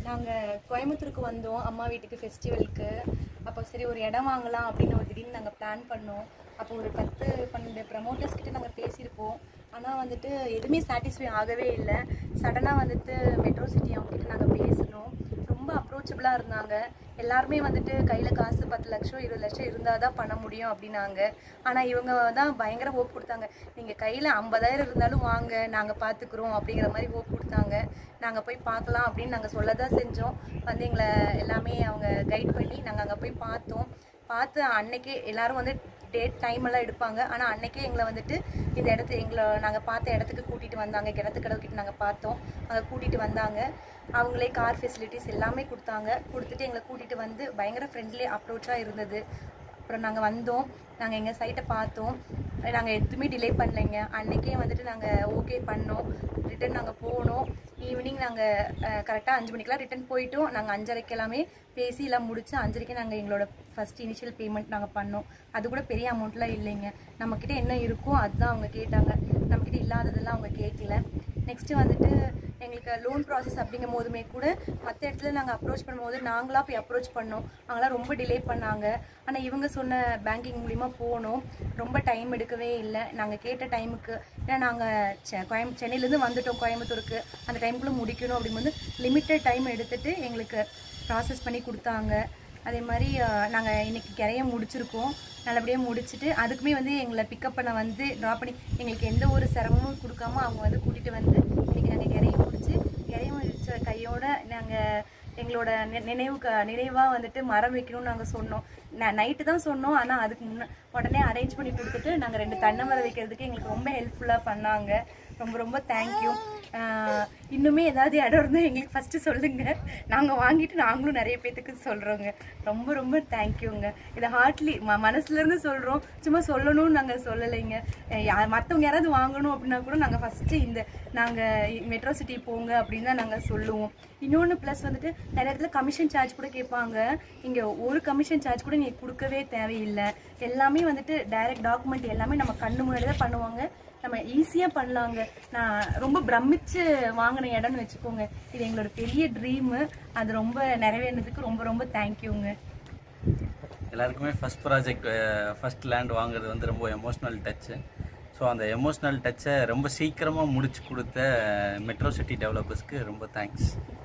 நாங்கள் கோயம்புத்தூருக்கு வந்தோம் அம்மா வீட்டுக்கு ஃபெஸ்டிவலுக்கு அப்போ சரி ஒரு இடம் வாங்கலாம் அப்படின்னு ஒரு திடீர்னு நாங்கள் பிளான் பண்ணோம் அப்போ ஒரு பத்து பன்னெண்டு ப்ரமோட்டர்ஸ் கிட்ட நாங்கள் பேசியிருப்போம் ஆனால் வந்துட்டு எதுவுமே சாட்டிஸ்ஃபை ஆகவே இல்லை சடனாக வந்துட்டு மெட்ரோ சிட்டி அவங்க கிட்ட நாங்கள் பேசினோம் ரொம்ப அப்ரோச்சபிளாக இருந்தாங்க எல்லாருமே வந்துட்டு கையில் காசு பத்து லட்சம் இருபது லட்சம் இருந்தால் தான் பண்ண முடியும் அப்படின்னாங்க ஆனால் இவங்க தான் பயங்கர ஹோப் கொடுத்தாங்க நீங்கள் கையில் ஐம்பதாயிரம் இருந்தாலும் வாங்க நாங்கள் பார்த்துக்குறோம் அப்படிங்கிற மாதிரி ஹோப் கொடுத்தாங்க நாங்கள் போய் பார்க்கலாம் அப்படின்னு நாங்கள் சொல்ல தான் செஞ்சோம் வந்து எங்களை எல்லாமே அவங்க கைட் பண்ணி நாங்கள் அங்கே போய் பார்த்தோம் பார்த்து அன்னைக்கே எல்லாரும் வந்து டேட் டைம் எல்லாம் எடுப்பாங்க ஆனால் அன்னைக்கே எங்களை வந்துட்டு இந்த இடத்து எங்களை நாங்கள் பார்த்த இடத்துக்கு கூட்டிகிட்டு வந்தாங்க கிணத்து கடவு கிட்ட நாங்கள் பார்த்தோம் அங்கே கூட்டிகிட்டு வந்தாங்க அவங்களே கார் ஃபெசிலிட்டிஸ் எல்லாமே கொடுத்தாங்க கொடுத்துட்டு எங்களை கூட்டிகிட்டு வந்து பயங்கர ஃப்ரெண்ட்லி அப்ரோச்சாக இருந்தது அப்புறம் நாங்கள் வந்தோம் நாங்கள் எங்கள் சைட்டை பார்த்தோம் நாங்கள் எதுவுமே டிலே பண்ணலைங்க அன்னைக்கே வந்துட்டு நாங்கள் ஓகே பண்ணோம் ரிட்டன் நாங்கள் போனோம் ஈவினிங் நாங்கள் கரெக்டாக அஞ்சு மணிக்கெலாம் ரிட்டன் போயிட்டோம் நாங்கள் அஞ்சரைக்கு எல்லாமே பேசி எல்லாம் முடிச்சு அஞ்சரைக்கு நாங்கள் எங்களோட ஃபர்ஸ்ட் இனிஷியல் பேமெண்ட் நாங்கள் பண்ணோம் அது கூட பெரிய அமௌண்ட்லாம் இல்லைங்க நம்மக்கிட்ட என்ன இருக்கோ அதுதான் அவங்க கேட்டாங்க நம்மக்கிட்ட இல்லாததெல்லாம் அவங்க கேட்கல நெக்ஸ்ட்டு வந்துட்டு எங்களுக்கு லோன் ப்ராசஸ் அப்படிங்கும் போதுமே கூட மற்ற இடத்துல நாங்கள் அப்ரோச் பண்ணும்போது நாங்களாக போய் அப்ரோச் பண்ணோம் அவங்களாம் ரொம்ப டிலே பண்ணாங்க ஆனால் இவங்க சொன்ன பேங்கிங் மூலிமா போனோம் ரொம்ப டைம் எடுக்கவே இல்லை நாங்கள் கேட்ட டைமுக்கு ஏன்னா நாங்கள் கோயம் சென்னையிலேருந்து வந்துட்டோம் கோயம்புத்தூருக்கு அந்த டைமுக்குள்ளே முடிக்கணும் அப்படிங்கும்போது லிமிட்டட் டைம் எடுத்துட்டு எங்களுக்கு ப்ராசஸ் பண்ணி கொடுத்தாங்க அதே மாதிரி நாங்கள் இன்னைக்கு கிரைய முடிச்சிருக்கோம் நல்லபடியாக முடிச்சுட்டு அதுக்குமே வந்து எங்களை பிக்கப் பண்ண வந்து ட்ராப் பண்ணி எங்களுக்கு எந்த ஒரு சிரமமும் கொடுக்காம அவங்க வந்து கூட்டிகிட்டு வந்து இன்னைக்கு நாங்கள் கிரைய முடிச்சு கிரைய முடிச்ச கையோட நாங்கள் எங்களோட நி- நினைவுக்கு நினைவாக வந்துட்டு மரம் வைக்கணும்னு நாங்கள் சொன்னோம் நைட்டு தான் சொன்னோம் ஆனால் அதுக்கு முன்ன உடனே அரேஞ்ச் பண்ணி கொடுத்துட்டு நாங்கள் ரெண்டு தென்னை மரம் வைக்கிறதுக்கு எங்களுக்கு ரொம்ப ஹெல்ப்ஃபுல்லாக பண்ணாங்க ரொம்ப ரொம்ப தேங்க்யூ இன்னுமே ஏதாவது இடம் இருந்தால் எங்களுக்கு ஃபஸ்ட்டு சொல்லுங்க நாங்கள் வாங்கிட்டு நாங்களும் நிறைய பேத்துக்கு சொல்கிறோங்க ரொம்ப ரொம்ப தேங்க்யூங்க இதை ஹார்ட்லி ம மனசுலேருந்து சொல்கிறோம் சும்மா சொல்லணும்னு நாங்கள் சொல்லலைங்க மற்றவங்க யாராவது வாங்கணும் அப்படின்னா கூட நாங்கள் ஃபஸ்ட்டு இந்த நாங்கள் மெட்ரோ சிட்டி போங்க அப்படின்னு தான் நாங்கள் சொல்லுவோம் இன்னொன்று ப்ளஸ் வந்துட்டு நிறைய இடத்துல கமிஷன் சார்ஜ் கூட கேட்பாங்க இங்கே ஒரு கமிஷன் சார்ஜ் கூட நீங்கள் கொடுக்கவே தேவையில்லை எல்லாமே வந்துட்டு டைரக்ட் டாக்குமெண்ட் எல்லாமே நம்ம கண்ணு முன்னாடி தான் பண்ணுவாங்க நம்ம ஈஸியாக பண்ணலாங்க நான் ரொம்ப பிரமிச்சு வாங்கின இடம்னு வச்சுக்கோங்க இது எங்களோட பெரிய ட்ரீமு அது ரொம்ப நிறைவேறினதுக்கு ரொம்ப ரொம்ப தேங்க்யூங்க எல்லாருக்குமே ஃபஸ்ட் ப்ராஜெக்ட் ஃபஸ்ட் லேண்ட் வாங்குறது வந்து ரொம்ப எமோஷ்னல் டச்சு ஸோ அந்த எமோஷ்னல் டச்சை ரொம்ப சீக்கிரமாக முடிச்சு கொடுத்த மெட்ரோ சிட்டி டெவலப்பர்ஸ்க்கு ரொம்ப தேங்க்ஸ்